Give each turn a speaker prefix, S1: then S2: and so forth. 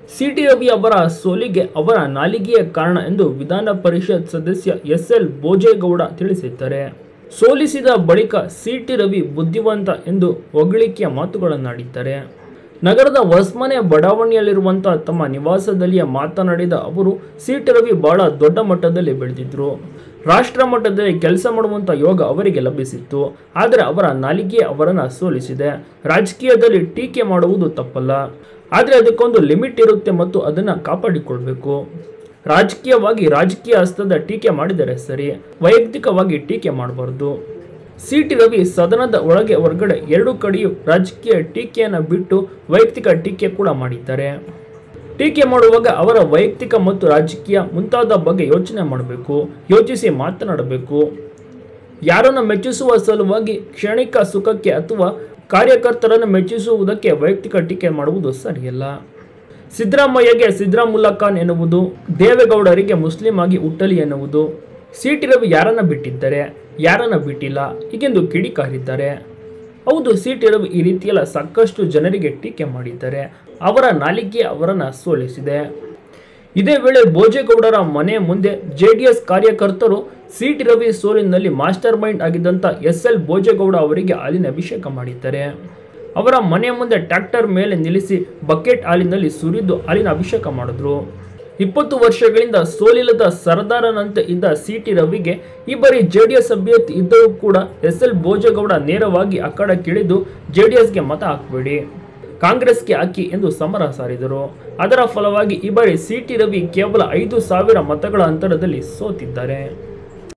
S1: city Ravi ಅವರ ಸೋಲಿಗೆ ಅವರ ನಾಲಿಗೆಯ ಕಾರಣ ಎಂದು ವಿಧಾನ ಪರಿಷತ್ ಸದಸ್ಯ ಎಸ್ ಎಲ್ ಭೋಜೇಗೌಡ ತಿಳಿಸಿದ್ದಾರೆ ಸೋಲಿಸಿದ ಬಳಿಕ ಸಿಟಿ ರವಿ ಬುದ್ಧಿವಂತ ಎಂದು ಹೊಗಳಿಕೆಯ ಮಾತುಗಳನ್ನಾಡಿದ್ದಾರೆ ನಗರದ ಹೊಸ್ಮನೆ ಬಡಾವಣೆಯಲ್ಲಿರುವಂತಹ ತಮ್ಮ ನಿವಾಸದಲ್ಲಿಯೇ ಮಾತನಾಡಿದ ಅವರು ಸಿಟಿ ರವಿ ಬಹಳ ದೊಡ್ಡ ಮಟ್ಟದಲ್ಲಿ ಬೆಳೆದಿದ್ರು ರಾಷ್ಟ್ರ ಮಟ್ಟದಲ್ಲಿ ಕೆಲಸ ಮಾಡುವಂಥ ಯೋಗ ಅವರಿಗೆ ಲಭಿಸಿತ್ತು ಆದರೆ ಅವರ ನಾಲಿಗೆ ಅವರನ್ನು ಸೋಲಿಸಿದೆ ರಾಜಕೀಯದಲ್ಲಿ ಟೀಕೆ ಮಾಡುವುದು ತಪ್ಪಲ್ಲ ಆದರೆ ಅದಕ್ಕೊಂದು ಲಿಮಿಟ್ ಇರುತ್ತೆ ಮತ್ತು ಅದನ್ನು ಕಾಪಾಡಿಕೊಳ್ಬೇಕು ರಾಜಕೀಯವಾಗಿ ರಾಜಕೀಯ ಹಸ್ತದ ಟೀಕೆ ಮಾಡಿದರೆ ಸರಿ ವೈಯಕ್ತಿಕವಾಗಿ ಟೀಕೆ ಮಾಡಬಾರ್ದು ಸಿಟಿ ರವಿ ಸದನದ ಒಳಗೆ ಹೊರಗಡೆ ಎರಡು ಕಡೆಯೂ ರಾಜಕೀಯ ಟೀಕೆಯನ್ನು ಬಿಟ್ಟು ವೈಯಕ್ತಿಕ ಟೀಕೆ ಕೂಡ ಮಾಡಿದ್ದಾರೆ ಟೀಕೆ ಮಾಡುವಾಗ ಅವರ ವೈಯಕ್ತಿಕ ಮತ್ತು ರಾಜಕೀಯ ಮುಂತಾದ ಬಗ್ಗೆ ಯೋಚನೆ ಮಾಡಬೇಕು ಯೋಚಿಸಿ ಮಾತನಾಡಬೇಕು ಯಾರನ್ನು ಮೆಚ್ಚಿಸುವ ಸಲುವಾಗಿ ಕ್ಷಣಿಕ ಸುಖಕ್ಕೆ ಅಥವಾ ಕಾರ್ಯಕರ್ತರನ್ನು ಮೆಚ್ಚಿಸುವುದಕ್ಕೆ ವೈಯಕ್ತಿಕ ಟೀಕೆ ಮಾಡುವುದು ಸರಿಯಲ್ಲ ಸಿದ್ದರಾಮಯ್ಯಗೆ ಸಿದ್ದರಾಮುಲ್ಲಾ ಖಾನ್ ಎನ್ನುವುದು ದೇವೇಗೌಡರಿಗೆ ಮುಸ್ಲಿಂ ಆಗಿ ಹುಟ್ಟಲಿ ಎನ್ನುವುದು ಸಿಟಿ ರವಿ ಯಾರನ್ನ ಬಿಟ್ಟಿದ್ದಾರೆ ಯಾರನ್ನ ಬಿಟ್ಟಿಲ್ಲ ಹೀಗೆಂದು ಕಿಡಿಕಾರಿದ್ದಾರೆ ಹೌದು ಸಿಟಿ ರವಿ ಈ ರೀತಿಯೆಲ್ಲ ಸಾಕಷ್ಟು ಜನರಿಗೆ ಟೀಕೆ ಮಾಡಿದ್ದಾರೆ ಅವರ ನಾಲಿಗೆ ಅವರನ್ನು ಸೋಲಿಸಿದೆ ಇದೇ ವೇಳೆ ಭೋಜೇಗೌಡರ ಮನೆ ಮುಂದೆ ಜೆಡಿಎಸ್ ಕಾರ್ಯಕರ್ತರು ಸಿಟಿ ರವಿ ಸೋಲಿನಲ್ಲಿ ಮಾಸ್ಟರ್ ಮೈಂಡ್ ಆಗಿದ್ದಂಥ ಎಸ್ ಎಲ್ ಭೋಜೇಗೌಡ ಅವರಿಗೆ ಹಾಲಿನ ಅಭಿಷೇಕ ಮಾಡಿದ್ದಾರೆ ಅವರ ಮನೆ ಮುಂದೆ ಟ್ರ್ಯಾಕ್ಟರ್ ಮೇಲೆ ನಿಲ್ಲಿಸಿ ಬಕೆಟ್ ಹಾಲಿನಲ್ಲಿ ಸುರಿದು ಹಾಲಿನ ಅಭಿಷೇಕ ಮಾಡಿದ್ರು ಇಪ್ಪತ್ತು ವರ್ಷಗಳಿಂದ ಸೋಲಿಲ್ಲದ ಸರದಾರನಂತೆ ಇದ್ದ ಸಿಟಿ ರವಿಗೆ ಈ ಬಾರಿ ಜೆಡಿಎಸ್ ಅಭ್ಯರ್ಥಿ ಇದ್ದರೂ ಕೂಡ ಎಸ್ ಎಲ್ ಭೋಜೇಗೌಡ ನೇರವಾಗಿ ಅಖಾಡಕ್ಕಿಳಿದು ಜೆಡಿಎಸ್ಗೆ ಮತ ಹಾಕಬೇಡಿ ಕಾಂಗ್ರೆಸ್ಗೆ ಹಾಕಿ ಎಂದು ಸಮರ ಸಾರಿದರು ಅದರ ಫಲವಾಗಿ ಈ ಬಾರಿ ಸಿಟಿ ರವಿ ಕೇವಲ ಐದು ಸಾವಿರ ಮತಗಳ ಅಂತರದಲ್ಲಿ ಸೋತಿದ್ದಾರೆ